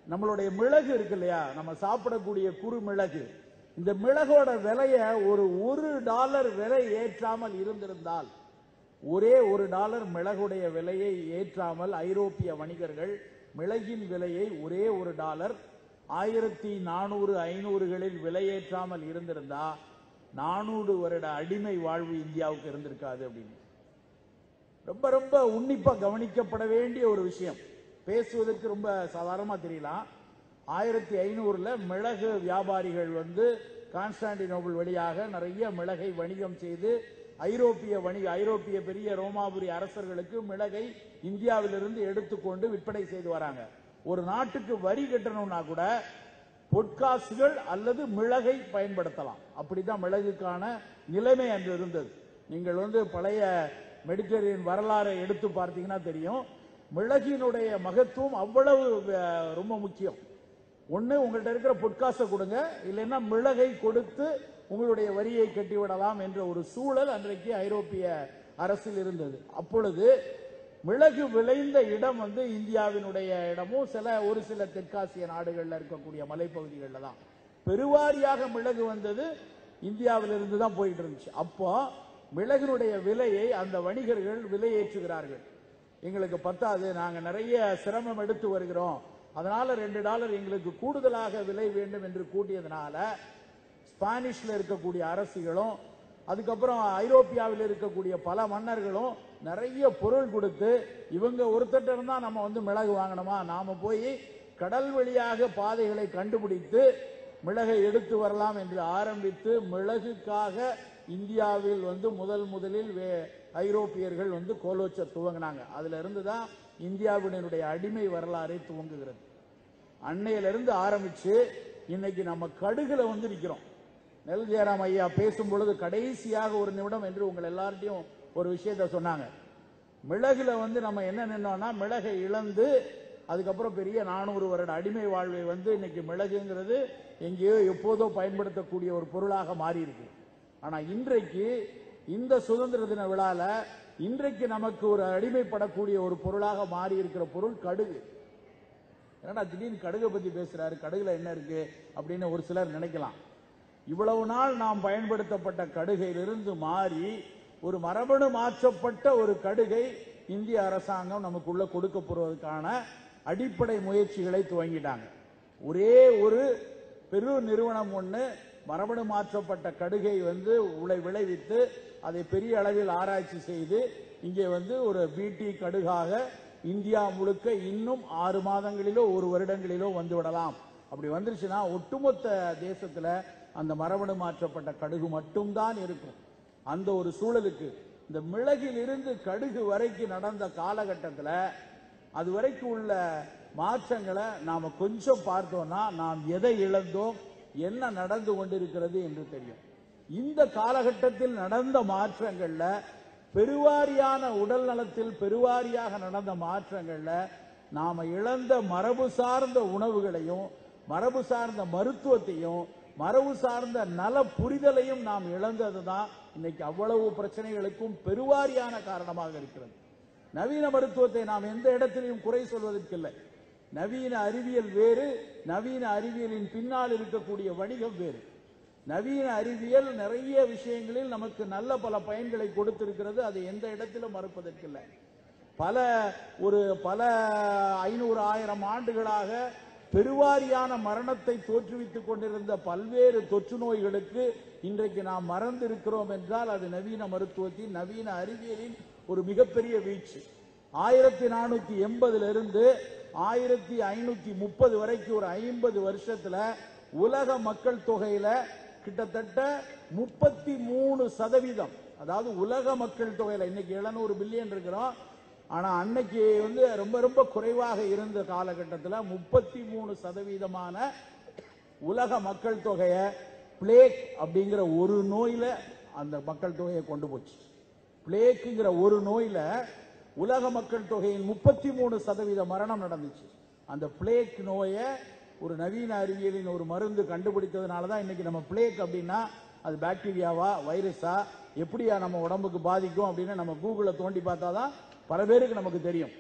நம்மளுடைய மிளகு இருக்கு இல்லையா நம்ம சாப்பிடக்கூடிய குறு மிளகு இந்த மிளகோட விலைய ஒரு ஒரு டாலர் விலை ஏற்றாமல் இருந்திருந்தால் ஒரே ஒரு டாலர் மிளகுடைய விலையை ஏற்றாமல் ஐரோப்பிய வணிகர்கள் மிளகின் விலையை ஒரே ஒரு டாலர் ஆயிரத்தி நானூறு ஐநூறுகளில் விலையேற்றாமல் இருந்திருந்தா நானூறு வருட அடிமை வாழ்வு இந்தியாவுக்கு இருந்திருக்காது அப்படின்னு ரொம்ப ரொம்ப உன்னிப்பா கவனிக்கப்பட வேண்டிய ஒரு விஷயம் பேசுவதற்கு ரொம்ப சாதாரணமா தெரியலாம் ஆயிரத்தி ஐநூறுல மிளகு வியாபாரிகள் வந்து கான்ஸ்டான்டினோபிள் வழியாக நிறைய மிளகை வணிகம் செய்து ஐரோப்பிய வணிக ஐரோப்பிய பெரிய ரோமாபுரி அரசர்களுக்கு மிளகை இந்தியாவிலிருந்து எடுத்துக்கொண்டு விற்பனை செய்து வராங்க ஒரு நாட்டுக்கு வரி கட்டணும்னா கூட பொற்காசுகள் அல்லது மிளகை பயன்படுத்தலாம் அப்படிதான் மிளகுக்கான நிலைமை அன்று இருந்தது நீங்கள் வந்து பழைய மெடிட்டரேனியன் வரலாறை எடுத்து பார்த்தீங்கன்னா தெரியும் மிளகினுடைய மகத்துவம் அவ்வளவு அஹ், ரொம்ப முக்கியம் ஒண்ணு உங்கள்ட்ட இருக்கிற பொற்காசை கொடுங்க இல்லைன்னா மிளகை கொடுத்து உங்களுடைய வரியை கட்டிவிடலாம் என்ற ஒரு சூழல் அன்றைக்கு ஐரோப்பிய அரசில் இருந்தது அப்பொழுது மிளகு விளைந்த இடம் வந்து இந்தியாவினுடைய இடமும் சில ஒரு சில தெற்காசிய நாடுகள்ல இருக்கக்கூடிய மலைப்பகுதிகளில் தான் பெருவாரியாக மிளகு வந்தது இந்தியாவிலிருந்து தான் போயிட்டு இருந்துச்சு அப்போ மிளகினுடைய விலையை அந்த வணிகர்கள் விலையேற்றுகிறார்கள் எங்களுக்கு பத்தாது நாங்க நிறைய சிரமம் எடுத்து வருகிறோம் அதனால ரெண்டு டாலர் எங்களுக்கு கூடுதலாக விலை வேண்டும் என்று கூட்டியதுனால ஸ்பானிஷ்ல இருக்கக்கூடிய அரசிகளும் அதுக்கப்புறம் ஐரோப்பியாவில் இருக்கக்கூடிய பல மன்னர்களும் நிறைய பொருள் கொடுத்து இவங்க ஒருத்தட்ட இருந்தா நம்ம வந்து மிளகு வாங்கணுமா நாம போய் கடல் வழியாக பாதைகளை கண்டுபிடித்து மிளகை எடுத்து வரலாம் என்று ஆரம்பித்து மிளகுக்காக இந்தியாவில் வந்து முதல் முதலில் வே- ஐரோப்பியர்கள் வந்து கோலோச்ச துவங்கினாங்க அதுல இருந்து தான் இந்தியாவினுடைய அடிமை வரலாறை துவங்குகிறது அன்னையிலிருந்து ஆரம்பிச்சு இன்னைக்கு நம்ம கடுகுல வந்து நிக்கிறோம் நெல் ஜெயராம் ஐயா பேசும் பொழுது கடைசியாக ஒரு நிமிடம் என்று உங்கள் எல்லார்ட்டையும் ஒரு விஷயத்த சொன்னாங்க மிளகுல வந்து நம்ம என்ன நின்னோம்னா மிளகை இழந்து அதுக்கப்புறம் பெரிய நானூறு வருட அடிமை வாழ்வை வந்து இன்னைக்கு மிளகுங்கிறது எங்கேயோ எப்போதோ பயன்படுத்தக்கூடிய ஒரு பொருளாக மாறி இருக்கு ஆனா இன்றைக்கு இந்த சுதந்திர தின விழால இன்றைக்கு நமக்கு ஒரு அடிமைப்படக்கூடிய ஒரு பொருளாக மாறி இருக்கிற பொருள் கடுகு என்னடா திடீர்னு கடுகை பத்தி பேசுறாரு கடுகுல என்ன இருக்கு அப்படின்னு ஒரு சிலர் நினைக்கலாம் இவ்வளவு நாள் நாம் பயன்படுத்தப்பட்ட கடுகையிலிருந்து மாறி ஒரு மரபணு மாற்றப்பட்ட ஒரு கடுகை இந்திய அரசாங்கம் நமக்குள்ள கொடுக்க போறதுக்கான அடிப்படை முயற்சிகளை துவங்கிட்டாங்க ஒரே ஒரு பெரு நிறுவனம் ஒண்ணு மரபணு மாற்றப்பட்ட கடுகை வந்து உலை விளைவித்து அதை பெரிய அளவில் ஆராய்ச்சி செய்து இங்கே வந்து ஒரு பிடி கடுகாக இந்தியா முழுக்க இன்னும் ஆறு மாதங்களிலோ ஒரு வருடங்களிலோ வந்து விடலாம் அப்படி வந்துருச்சுன்னா ஒட்டுமொத்த தேசத்துல அந்த மரபணு மாற்றப்பட்ட கடுகு மட்டும்தான் இருக்கும் அந்த ஒரு சூழலுக்கு இந்த மிளகில் இருந்து கடுகு வரைக்கும் நடந்த காலகட்டத்துல அது வரைக்கும் உள்ள மாற்றங்களை நாம கொஞ்சம் பார்த்தோம்னா நாம் எதை இழந்தோம் என்ன நடந்து கொண்டிருக்கிறது என்று தெரியும் இந்த காலகட்டத்தில் நடந்த மாற்றங்கள்ல பெருவாரியான உடல் நலத்தில் பெருவாரியாக நடந்த மாற்றங்கள்ல நாம இழந்த மரபு சார்ந்த உணவுகளையும் மரபு சார்ந்த மருத்துவத்தையும் மரபு சார்ந்த நல புரிதலையும் நாம் இழந்ததுதான் இன்னைக்கு அவ்வளவு பிரச்சனைகளுக்கும் பெருவாரியான காரணமாக இருக்கிறது நவீன மருத்துவத்தை நாம் எந்த இடத்திலையும் குறை சொல்வதற்கில்லை நவீன அறிவியல் வேறு நவீன அறிவியலின் பின்னால் இருக்கக்கூடிய வணிகம் வேறு நவீன அறிவியல் நிறைய விஷயங்களில் நமக்கு நல்ல பல பயன்களை கொடுத்திருக்கிறது அதை எந்த இடத்திலும் மறுப்பதற்கில்லை பல ஒரு பல ஐநூறு ஆயிரம் ஆண்டுகளாக பெருவாரியான மரணத்தை தோற்றுவித்துக் கொண்டிருந்த பல்வேறு தொற்று நோய்களுக்கு இன்றைக்கு நாம் மறந்திருக்கிறோம் என்றால் அது நவீன மருத்துவத்தின் நவீன அறிவியலின் ஒரு மிகப்பெரிய வீழ்ச்சி ஆயிரத்தி நானூத்தி எண்பதுல இருந்து ஆயிரத்தி ஐநூத்தி முப்பது வரைக்கும் ஒரு ஐம்பது வருஷத்துல உலக மக்கள் தொகையில கிட்டத்தட்ட முப்பத்தி மூணு சதவீதம் அதாவது உலக மக்கள் தொகையில இன்னைக்கு 700 பில்லியன் இருக்கிறோம் ஆனா அன்னைக்கு வந்து ரொம்ப ரொம்ப குறைவாக இருந்த காலகட்டத்தில் முப்பத்தி மூணு சதவீதமான உலக மக்கள் தொகையை பிளேக் அப்படிங்கிற ஒரு நோயில அந்த மக்கள் தொகையை கொண்டு போச்சு பிளேக்குங்கிற ஒரு நோயில உலக மக்கள் தொகையின் முப்பத்தி மூணு சதவீத மரணம் நடந்துச்சு அந்த பிளேக் நோயை ஒரு நவீன அறிவியலின் ஒரு மருந்து கண்டுபிடித்ததுனால தான் இன்னைக்கு நம்ம பிளேக் அப்படின்னா அது பாக்டீரியாவா வைரஸா எப்படியா நம்ம உடம்புக்கு பாதிக்கும் அப்படின்னு நம்ம கூகுளில் தோண்டி பார்த்தா தான் பல பேருக்கு நமக்கு தெரியும்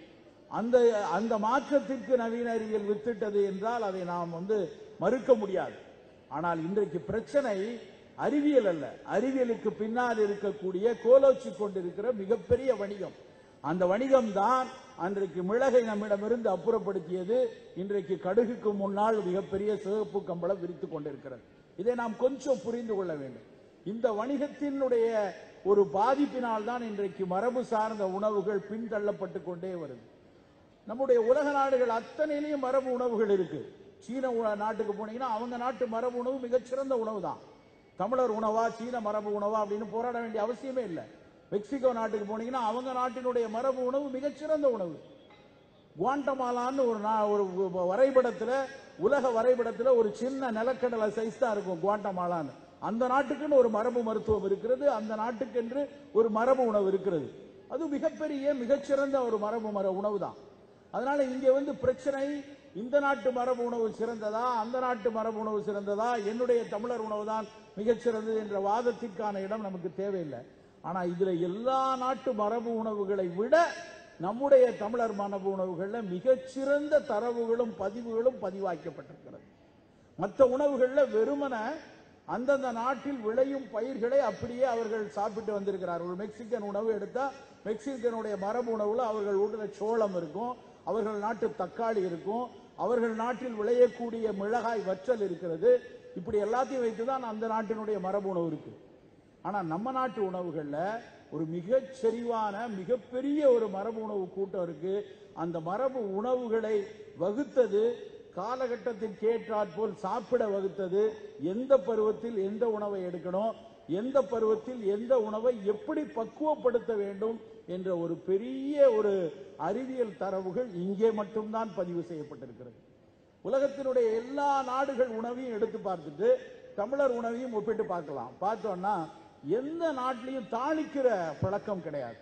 அந்த அந்த மாற்றத்திற்கு நவீன அறிவியல் வித்திட்டது என்றால் அதை நாம் வந்து மறுக்க முடியாது ஆனால் இன்றைக்கு பிரச்சனை அறிவியல் அல்ல அறிவியலுக்கு பின்னால் இருக்கக்கூடிய கோலோச்சி கொண்டிருக்கிற மிகப்பெரிய வணிகம் அந்த வணிகம் தான் அன்றைக்கு மிளகை நம்மிடமிருந்து அப்புறப்படுத்தியது இன்றைக்கு கடுகுக்கு முன்னால் மிகப்பெரிய சிவப்பு கம்பளம் விரித்துக் கொண்டிருக்கிறது இதை நாம் கொஞ்சம் புரிந்து கொள்ள வேண்டும் இந்த வணிகத்தினுடைய ஒரு பாதிப்பினால் தான் இன்றைக்கு மரபு சார்ந்த உணவுகள் பின்தள்ளப்பட்டு கொண்டே வருது நம்முடைய உலக நாடுகள் அத்தனையிலையும் மரபு உணவுகள் இருக்கு சீன உண- நாட்டுக்கு போனீங்கன்னா அவங்க நாட்டு மரபு உணவு மிகச்சிறந்த உணவு தான் தமிழர் உணவா சீன மரபு உணவா அப்படின்னு போராட வேண்டிய அவசியமே இல்லை மெக்சிகோ நாட்டுக்கு போனீங்கன்னா அவங்க நாட்டினுடைய மரபு உணவு மிகச்சிறந்த உணவு குவாண்டமாலான்னு ஒரு நா- ஒரு வரைபடத்துல உலக வரைபடத்துல ஒரு சின்ன நிலக்கடலை சைஸ் தான் இருக்கும் குவாண்டமாலான்னு அந்த நாட்டுக்குன்னு ஒரு மரபு மருத்துவம் இருக்கிறது அந்த நாட்டுக்கென்று ஒரு மரபு உணவு இருக்கிறது அது மிகப்பெரிய மிகச்சிறந்த ஒரு மரபு மர உணவு தான் அதனால இங்க வந்து பிரச்சனை இந்த நாட்டு மரபு உணவு சிறந்ததா அந்த நாட்டு மரபு உணவு சிறந்ததா என்னுடைய தமிழர் உணவு தான் மிகச்சிறந்தது என்ற வாதத்திற்கான இடம் நமக்கு தேவையில்லை ஆனா இதுல எல்லா நாட்டு மரபு உணவுகளை விட நம்முடைய தமிழர் மரபு உணவுகள்ல மிகச்சிறந்த தரவுகளும் பதிவுகளும் பதிவாக்கப்பட்டிருக்கிறது மற்ற உணவுகள்ல வெறுமன அந்தந்த நாட்டில் விளையும் பயிர்களை அப்படியே அவர்கள் சாப்பிட்டு வந்திருக்கிறார்கள் ஒரு மெக்சிகன் உணவு எடுத்தா மெக்சிகனுடைய மரபு உணவுல அவர்கள் ஊட்டுல சோளம் இருக்கும் அவர்கள் நாட்டு தக்காளி இருக்கும் அவர்கள் நாட்டில் விளையக்கூடிய மிளகாய் வற்றல் இருக்கிறது இப்படி எல்லாத்தையும் வைத்துதான் அந்த நாட்டினுடைய மரபு உணவு இருக்கு ஆனா நம்ம நாட்டு உணவுகள்ல ஒரு மிகச் செறிவான மிகப்பெரிய ஒரு மரபு உணவு கூட்டம் இருக்கு அந்த மரபு உணவுகளை வகுத்தது காலகட்டத்திற்கு ஏற்றாற்போல் சாப்பிட வகுத்தது எந்த பருவத்தில் எந்த உணவை எடுக்கணும் எந்த பருவத்தில் எந்த உணவை எப்படி பக்குவப்படுத்த வேண்டும் என்ற ஒரு பெரிய ஒரு அறிவியல் தரவுகள் இங்கே மட்டும்தான் பதிவு செய்யப்பட்டிருக்கிறது உலகத்தினுடைய எல்லா நாடுகள் உணவையும் எடுத்து பார்த்துட்டு தமிழர் உணவையும் ஒப்பிட்டு பார்க்கலாம் பார்த்தோம்னா எந்த நாட்டிலையும் தாளிக்கிற பழக்கம் கிடையாது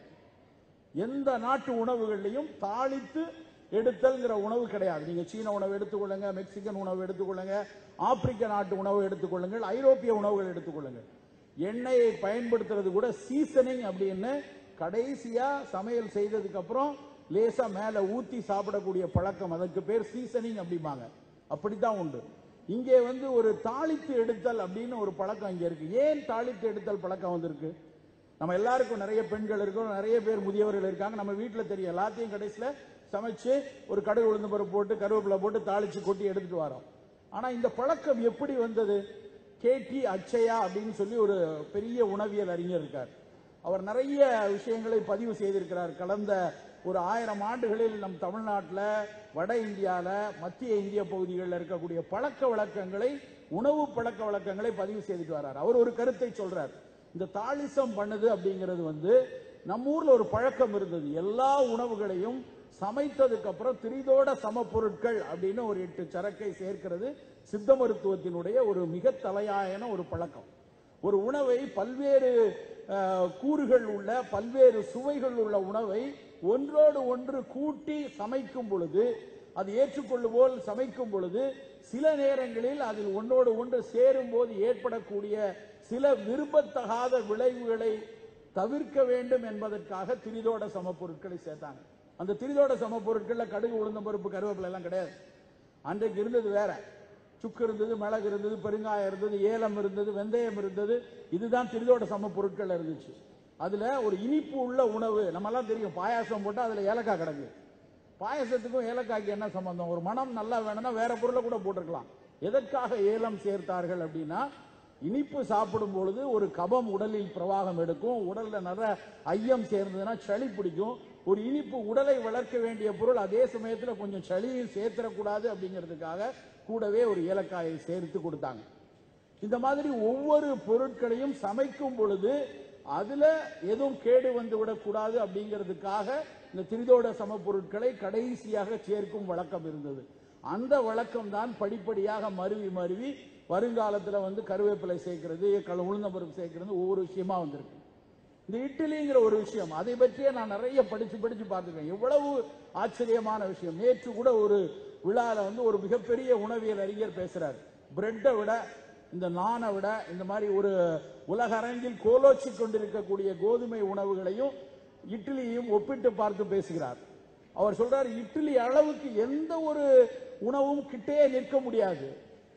எந்த நாட்டு உணவுகள்லையும் தாளித்து எடுத்தல்ங்கிற உணவு கிடையாது நீங்க சீன உணவு எடுத்துக்கொள்ளுங்க மெக்சிகன் உணவு எடுத்துக்கொள்ளுங்க ஆப்பிரிக்க நாட்டு உணவு எடுத்துக்கொள்ளுங்கள் ஐரோப்பிய உணவுகள் எடுத்துக்கொள்ளுங்கள் எண்ணெயை பயன்படுத்துறது கூட சீசனிங் அப்படின்னு கடைசியா சமையல் செய்ததுக்கு அப்புறம் லேசா மேல ஊத்தி சாப்பிடக்கூடிய பழக்கம் அதற்கு பேர் சீசனிங் அப்படிம்பாங்க அப்படித்தான் உண்டு இங்கே வந்து ஒரு தாளித்து எடுத்தல் அப்படின்னு ஒரு பழக்கம் இங்க இருக்கு ஏன் தாளித்து எடுத்தல் பழக்கம் வந்திருக்கு நம்ம எல்லாருக்கும் நிறைய பெண்கள் இருக்கோம் நிறைய பேர் முதியவர்கள் இருக்காங்க நம்ம வீட்டுல தெரியும் எல்லாத்தையும் கடைசியில சமைச்சு ஒரு கடுகு உளுந்து பருப்பு போட்டு கருவேப்பிலை போட்டு தாளிச்சு கொட்டி எடுத்துட்டு வரோம் ஆனா இந்த பழக்கம் எப்படி வந்தது கேடி அச்சயா அப்படின்னு சொல்லி ஒரு பெரிய உணவியல் அறிஞர் இருக்கார் அவர் நிறைய விஷயங்களை பதிவு செய்திருக்கிறார் கடந்த ஒரு ஆயிரம் ஆண்டுகளில் நம் தமிழ்நாட்டில் வட இந்தியால மத்திய இந்திய பகுதிகளில் இருக்கக்கூடிய பழக்க வழக்கங்களை உணவு பழக்க வழக்கங்களை பதிவு செய்துட்டு வர்றார் அவர் ஒரு கருத்தை சொல்றார் இந்த தாளிசம் பண்ணுது அப்படிங்கிறது வந்து நம்ம ஊர்ல ஒரு பழக்கம் இருந்தது எல்லா உணவுகளையும் சமைத்ததுக்கு அப்புறம் திரிதோட சமப்பொருட்கள் அப்படின்னு ஒரு எட்டு சரக்கை சேர்க்கிறது சித்த மருத்துவத்தினுடைய ஒரு மிக தலையாயன ஒரு பழக்கம் ஒரு உணவை பல்வேறு அஹ், கூறுகள் உள்ள பல்வேறு சுவைகள் உள்ள உணவை ஒன்றோடு ஒன்று கூட்டி சமைக்கும் பொழுது அது ஏற்றுக்கொள்ளுவோல் சமைக்கும் பொழுது சில நேரங்களில் அதில் ஒன்றோடு ஒன்று சேரும் போது ஏற்படக்கூடிய சில விரும்பத்தகாத விளைவுகளை தவிர்க்க வேண்டும் என்பதற்காக திரிதோட சமப்பொருட்களை சேர்த்தாங்க அந்த திரிதோட சமப்பொருட்கள்ல கடுகு உளுந்தம் பருப்பு கருவேப்பிலை எல்லாம் கிடையாது அன்றைக்கு இருந்தது வேற சுக்கு இருந்தது மிளகு இருந்தது பெருங்காயம் இருந்தது ஏலம் இருந்தது வெந்தயம் இருந்தது இதுதான் திரிதோட சம பொருட்கள் இருந்துச்சு அதுல ஒரு இனிப்பு உள்ள உணவு நம்ம எல்லாம் தெரியும் பாயாசம் போட்டா அதுல ஏலக்காய் கிடக்கு பாயாசத்துக்கும் ஏலக்காய்க்கு என்ன சம்பந்தம் ஒரு மனம் நல்லா வேணும்னா வேற பொருளை கூட போட்டிருக்கலாம் எதற்காக ஏலம் சேர்த்தார்கள் அப்படின்னா இனிப்பு சாப்பிடும் பொழுது ஒரு கபம் உடலில் பிரவாகம் எடுக்கும் உடல்ல நிறைய ஐயம் சேர்ந்ததுன்னா சளி பிடிக்கும் ஒரு இனிப்பு உடலை வளர்க்க வேண்டிய பொருள் அதே சமயத்துல கொஞ்சம் சளியும் சேர்த்திடக்கூடாது அப்படிங்கிறதுக்காக கூடவே ஒரு ஏலக்காயை சேர்த்து கொடுத்தாங்க இந்த மாதிரி ஒவ்வொரு பொருட்களையும் சமைக்கும் பொழுது அதுல எதுவும் கேடு வந்து விடக்கூடாது அப்படிங்கிறதுக்காக இந்த திரிதோட சம பொருட்களை கடைசியாக சேர்க்கும் வழக்கம் இருந்தது அந்த வழக்கம் தான் படிப்படியாக மருவி மருவி வருங்காலத்துல வந்து கருவேப்பிலை சேர்க்கிறது கல உளுந்தம்பருப்பு சேர்க்கிறது ஒவ்வொரு விஷயமா வந்திருக்கு இந்த இட்லிங்கிற ஒரு விஷயம் அதை பற்றியே நான் நிறைய படிச்சு படிச்சு பார்த்துருக்கேன் எவ்வளவு ஆச்சரியமான விஷயம் நேற்று கூட ஒரு விழால வந்து ஒரு மிகப்பெரிய உணவியல் அறிஞர் பேசுறாரு பிரெட்டை விட இந்த நானை விட இந்த மாதிரி ஒரு உலக அரங்கில் கோலோச்சி கொண்டிருக்கக்கூடிய கோதுமை உணவுகளையும் இட்லியையும் ஒப்பிட்டு பார்த்து பேசுகிறார் அவர் சொல்றாரு இட்லி அளவுக்கு எந்த ஒரு உணவும் கிட்டே நிற்க முடியாது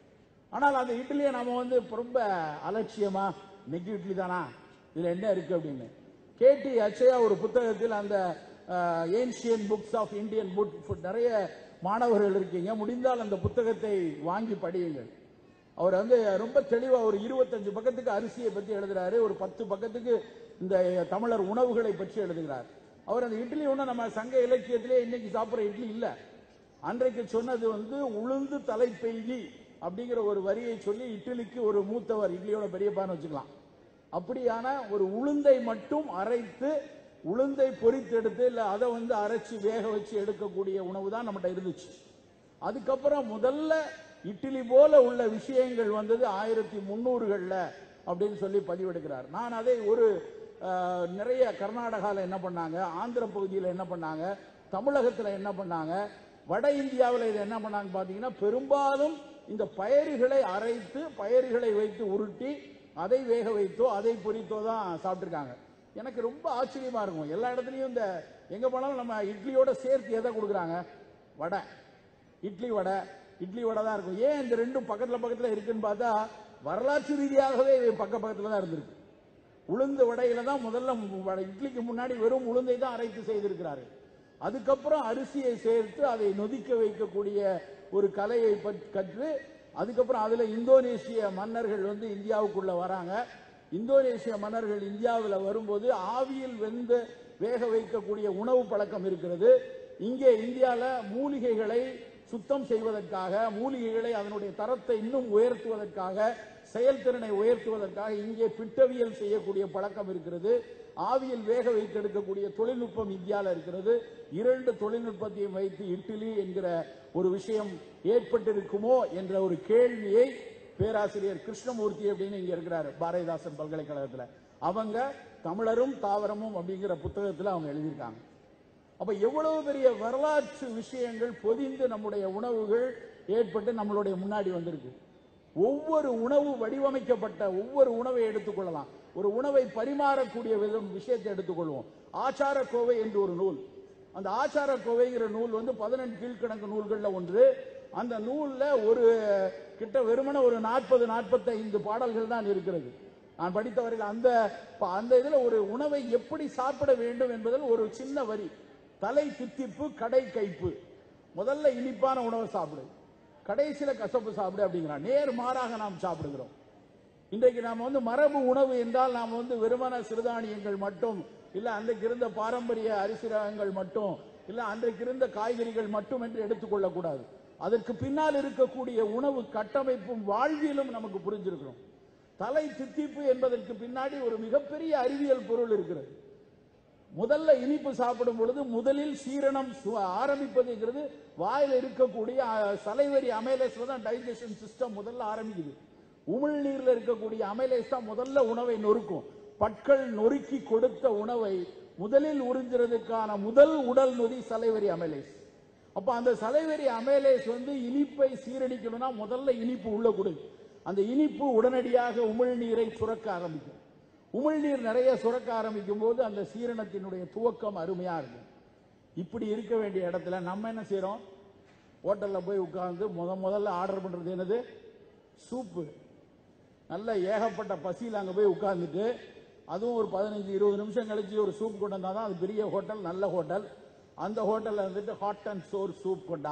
ஆனால் அந்த இட்லியை நாம வந்து ரொம்ப அலட்சியமா இன்னைக்கு இட்லி தானா இதுல என்ன இருக்கு அப்படின்னு கேடி அச்சயா ஒரு புத்தகத்தில் அந்த ancient books of Indian food நிறைய மாணவர்கள் இருக்கீங்க முடிந்தால் அந்த புத்தகத்தை வாங்கி படியுங்கள் அவர் வந்து ரொம்ப தெளிவா ஒரு இருபத்தஞ்சு பக்கத்துக்கு அரிசியை பத்தி எழுதுறாரு ஒரு பத்து பக்கத்துக்கு இந்த தமிழர் உணவுகளை பற்றி எழுதுகிறார் அவர் அந்த இட்லி ஒண்ணு நம்ம சங்க இலக்கியத்திலே இன்னைக்கு சாப்பிடுற இட்லி இல்ல அன்றைக்கு சொன்னது வந்து உளுந்து தலைப்பெய்தி அப்படிங்கிற ஒரு வரியை சொல்லி இட்லிக்கு ஒரு மூத்தவர் இட்லியோட பெரியப்பான்னு வச்சுக்கலாம் அப்படியான ஒரு உளுந்தை மட்டும் அரைத்து உளுந்தை பொரித்தெடுத்து இல்ல அதை வந்து அரைச்சு வேக வச்சு எடுக்கக்கூடிய உணவு தான் நம்மகிட்ட இருந்துச்சு அதுக்கப்புறம் முதல்ல இட்லி போல உள்ள விஷயங்கள் வந்தது ஆயிரத்தி முன்னூறுகள்ல அப்படின்னு சொல்லி பதிவெடுக்கிறார் நான் அதை ஒரு அஹ், நிறைய கர்நாடகால என்ன பண்ணாங்க ஆந்திர பகுதியில் என்ன பண்ணாங்க தமிழகத்துல என்ன பண்ணாங்க வட இந்தியாவில் இது என்ன பண்ணாங்க பாத்தீங்கன்னா பெரும்பாலும் இந்த பயறுகளை அரைத்து பயறுகளை வைத்து உருட்டி அதை வேக வைத்தோ அதை பொரித்தோ தான் சாப்பிட்டுருக்காங்க எனக்கு ரொம்ப ஆச்சரியமா இருக்கும் எல்லா இடத்துலயும் இந்த எங்க போனாலும் நம்ம இட்லியோட சேர்த்து எதை கொடுக்குறாங்க வடை இட்லி வடை இட்லி வடை தான் இருக்கும் ஏன் இந்த ரெண்டும் பக்கத்துல பக்கத்துல இருக்குன்னு பார்த்தா வரலாற்று ரீதியாகவே இவை பக்க பக்கத்துல தான் இருந்திருக்கு உளுந்து வடையில தான் முதல்ல மு- வடை- இட்லிக்கு முன்னாடி வெறும் உளுந்தை தான் அரைத்து செய்திருக்கிறாரு அதுக்கப்புறம் அரிசியை சேர்த்து அதை நொதிக்க வைக்கக்கூடிய ஒரு கலையை பற்- கற்று அதுக்கப்புறம் அதுல இந்தோனேசிய மன்னர்கள் வந்து இந்தியாவுக்குள்ள வராங்க இந்தோனேசிய மன்னர்கள் இந்தியாவில் வரும்போது ஆவியில் வெந்து வேக வைக்கக்கூடிய உணவு பழக்கம் இருக்கிறது இங்கே இந்தியால மூலிகைகளை சுத்தம் செய்வதற்காக மூலிகைகளை அதனுடைய தரத்தை இன்னும் உயர்த்துவதற்காக செயல்திறனை உயர்த்துவதற்காக இங்கே பிட்டவியல் செய்யக்கூடிய பழக்கம் இருக்கிறது ஆவியில் வேக வைத்தெடுக்கக்கூடிய தொழில்நுட்பம் இந்தியாவில் இருக்கிறது இரண்டு தொழில்நுட்பத்தையும் வைத்து இட்லி என்கிற ஒரு விஷயம் ஏற்பட்டிருக்குமோ என்ற ஒரு கேள்வியை பேராசிரியர் கிருஷ்ணமூர்த்தி அப்படின்னு இங்க இருக்கிறாரு பாரதிதாசன் பல்கலைக்கழகத்துல அவங்க தமிழரும் தாவரமும் அப்படிங்கிற புத்தகத்துல அவங்க எழுதியிருக்காங்க அப்ப எவ்வளவு பெரிய வரலாற்று விஷயங்கள் பொதிந்து நம்முடைய உணவுகள் ஏற்பட்டு நம்மளுடைய முன்னாடி வந்திருக்கு ஒவ்வொரு உணவு வடிவமைக்கப்பட்ட ஒவ்வொரு உணவை எடுத்துக்கொள்ளலாம் ஒரு உணவை பரிமாறக்கூடிய விதம் விஷயத்தை எடுத்துக்கொள்வோம் ஆச்சார கோவை என்று ஒரு நூல் அந்த ஆச்சார கோவைங்கிற நூல் வந்து பதினெண்டு கீழ்க்கணக்கு நூல்கள்ல ஒன்று அந்த நூல்ல ஒரு கிட்ட வெறுமனே ஒரு நாற்பது நாற்பத்தைந்து பாடல்கள் தான் இருக்கிறது நான் படித்த வரையில் அந்த ப- அந்த இதுல ஒரு உணவை எப்படி சாப்பிட வேண்டும் என்பதில் ஒரு சின்ன வரி தலை தித்திப்பு கடை கைப்பு முதல்ல இனிப்பான உணவை சாப்பிடு கடைசியில கசப்பு சாப்பிடு அப்படிங்கிறான் நேர் மாறாக நாம் சாப்பிடுகிறோம் இன்றைக்கு நாம வந்து மரபு உணவு என்றால் நாம் வந்து வெறுமன சிறுதானியங்கள் மட்டும் இல்ல அன்றைக்கு இருந்த பாரம்பரிய அரிசி ரகங்கள் மட்டும் இல்ல அன்றைக்கு இருந்த காய்கறிகள் மட்டும் என்று எடுத்துக்கொள்ள கூடாது அதற்கு பின்னால் இருக்கக்கூடிய உணவு கட்டமைப்பும் வாழ்வியலும் நமக்கு புரிஞ்சிருக்கிறோம் தலை தித்திப்பு என்பதற்கு பின்னாடி ஒரு மிகப்பெரிய அறிவியல் பொருள் இருக்கிறது முதல்ல இனிப்பு சாப்பிடும் பொழுது முதலில் சீரணம் சு- ஆரம்பிப்பதுங்கிறது வாயில இருக்கக்கூடிய அஹ், சலைவரி அமைலேஸ்ல தான் டைஜஷன் சிஸ்டம் முதல்ல ஆரம்பிக்குது உமிழ்நீர்ல இருக்கக்கூடிய அமைலேஸ் தான் முதல்ல உணவை நொறுக்கும் பற்கள் நொறுக்கி கொடுத்த உணவை முதலில் உறிஞ்சுறதுக்கான முதல் உடல் நொதி சலைவரி அமைலேஸ் அப்ப அந்த சலைவரி அமைலேஸ் வந்து இனிப்பை சீரணிக்கணும்னா முதல்ல இனிப்பு உள்ள கொடு அந்த இனிப்பு உடனடியாக உமிழ்நீரை சுரக்க ஆரம்பிக்கும் உமிழ்நீர் நிறைய சுரக்க ஆரம்பிக்கும் போது அந்த சீரணத்தினுடைய துவக்கம் அருமையா இருக்கும் இப்படி இருக்க வேண்டிய இடத்துல நம்ம என்ன செய்றோம் ஹோட்டல்ல போய் உட்கார்ந்து முத முதல்ல ஆர்டர் பண்றது என்னது சூப்பு நல்ல ஏகப்பட்ட பசியில் அங்க போய் உட்கார்ந்துட்டு அதுவும் ஒரு பதினஞ்சு இருபது நிமிஷம் கழிச்சு ஒரு சூப் கொண்டு வந்தா தான் அது பெரிய ஹோட்டல் நல்ல ஹோட்டல் அந்த ஹோட்டல்ல வந்துட்டு ஹாட் அண்ட் சோர் சூப் கொண்டா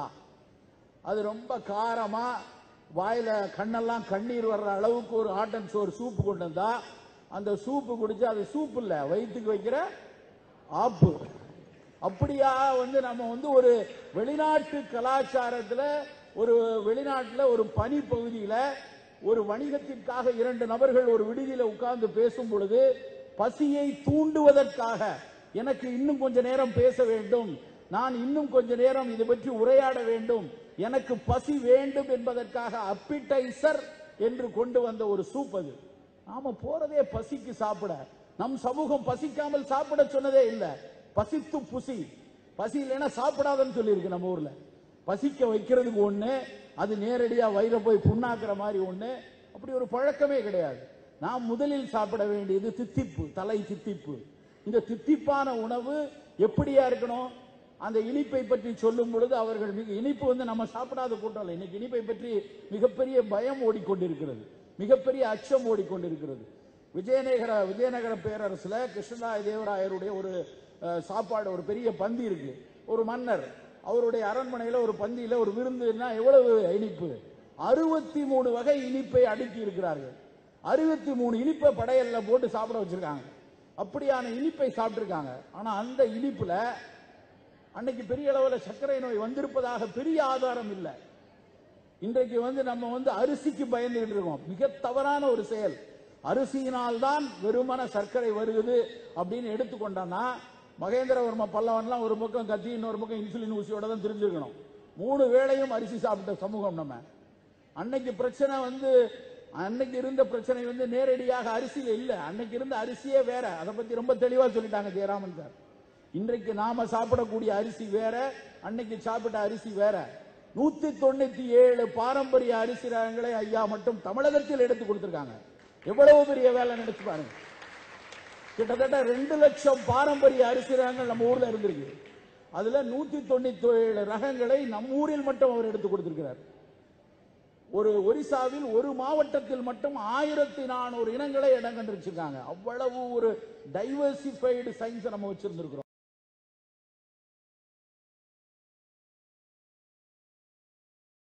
அது ரொம்ப காரமா வாயில கண்ணெல்லாம் கண்ணீர் வர்ற அளவுக்கு ஒரு ஹாட் அண்ட் சோர் சூப் கொண்டு வந்தா அந்த சூப்பு குடிச்சு அது சூப் இல்ல வயிற்றுக்கு வைக்கிற ஆப்பு அப்படியா வந்து நம்ம வந்து ஒரு வெளிநாட்டு கலாச்சாரத்துல ஒரு வெளிநாட்டுல ஒரு பனி பகுதியில ஒரு வணிகத்திற்காக இரண்டு நபர்கள் ஒரு விடுதியில உட்கார்ந்து பேசும் பொழுது பசியை தூண்டுவதற்காக எனக்கு இன்னும் கொஞ்ச நேரம் பேச வேண்டும் நான் இன்னும் கொஞ்ச நேரம் இது பற்றி உரையாட வேண்டும் எனக்கு பசி வேண்டும் என்பதற்காக அப்பிடைசர் என்று கொண்டு வந்த ஒரு சூப் அது நாம போறதே பசிக்கு சாப்பிட நம் சமூகம் பசிக்காமல் சாப்பிட சொன்னதே இல்ல பசித்து புசி பசி இல்லைன்னா சாப்பிடாதன்னு சொல்லியிருக்கு நம்ம ஊர்ல பசிக்க வைக்கிறதுக்கு ஒண்ணு அது நேரடியா வயிறை போய் புண்ணாக்குற மாதிரி ஒண்ணு அப்படி ஒரு பழக்கமே கிடையாது நாம் முதலில் சாப்பிட வேண்டியது தித்திப்பு தலை தித்திப்பு இந்த தித்திப்பான உணவு எப்படியா இருக்கணும் அந்த இனிப்பை பற்றி சொல்லும் பொழுது அவர்கள் மிக இனிப்பு வந்து நம்ம சாப்பிடாத கூட்டம் இல்லை இன்னைக்கு இனிப்பை பற்றி மிகப்பெரிய பயம் ஓடிக்கொண்டிருக்கிறது மிகப்பெரிய அச்சம் ஓடிக்கொண்டிருக்கிறது விஜயநகர விஜயநகர பேரரசுல கிருஷ்ணராய தேவராயருடைய ஒரு அஹ், சாப்பாடு ஒரு பெரிய பந்தி இருக்கு ஒரு மன்னர் அவருடைய அரண்மனையில ஒரு பந்தியில ஒரு விருந்துன்னா எவ்வளவு இனிப்பு அறுபத்தி மூணு வகை இனிப்பை அடுக்கி இருக்கிறார்கள் அறுபத்தி மூணு இனிப்பை படையல்ல போட்டு சாப்பிட வச்சிருக்காங்க அப்படியான இனிப்பை சாப்பிட்டிருக்காங்க ஆனா அந்த இனிப்புல அன்னைக்கு பெரிய அளவுல சர்க்கரை நோய் வந்திருப்பதாக பெரிய ஆதாரம் இல்லை இன்றைக்கு வந்து நம்ம வந்து அரிசிக்கு பயந்துகிட்டு இருக்கோம் மிக தவறான ஒரு செயல் அரிசியினால் தான் வெறுமன சர்க்கரை வருகுது அப்படின்னு எடுத்துக்கொண்டோம்னா மகேந்திரவர்ம பல்லவன்லாம் ஒரு பக்கம் கத்தி இன்னொரு பக்கம் இன்சுலின் ஊசியோட தான் தெரிஞ்சிருக்கணும் மூணு வேளையும் அரிசி சாப்பிட்ட சமூகம் நம்ம அன்னைக்கு பிரச்சனை வந்து அன்னைக்கு இருந்த பிரச்சனை வந்து நேரடியாக அரிசியில இல்ல அன்னைக்கு இருந்த அரிசியே வேற அதை பத்தி ரொம்ப தெளிவா சொல்லிட்டாங்க ஜெயராமன் சார் இன்றைக்கு நாம சாப்பிடக்கூடிய அரிசி வேற அன்னைக்கு சாப்பிட்ட அரிசி வேற நூத்தி தொண்ணூத்தி ஏழு பாரம்பரிய அரிசி ரகங்களை ஐயா மட்டும் தமிழகத்தில் எடுத்து கொடுத்திருக்காங்க எவ்வளவு பெரிய வேலை நினைச்சு பாருங்க கிட்டத்தட்ட ரெண்டு லட்சம் பாரம்பரிய அரிசி ரகங்கள் நம்ம ஊர்ல இருந்திருக்கு அதுல நூத்தி தொண்ணூத்தி ஏழு ரகங்களை நம்ம ஊரில் மட்டும் அவர் எடுத்து கொடுத்திருக்கிறார் ஒரு ஒரிசாவில் ஒரு மாவட்டத்தில் மட்டும் ஆயிரத்தி நானூறு இனங்களை இடம் கண்டிருச்சிருக்காங்க அவ்வளவு ஒரு டைவர்சிஃபைடு சயின்ஸ் நம்ம வச்சிருந்திருக்கிறோம்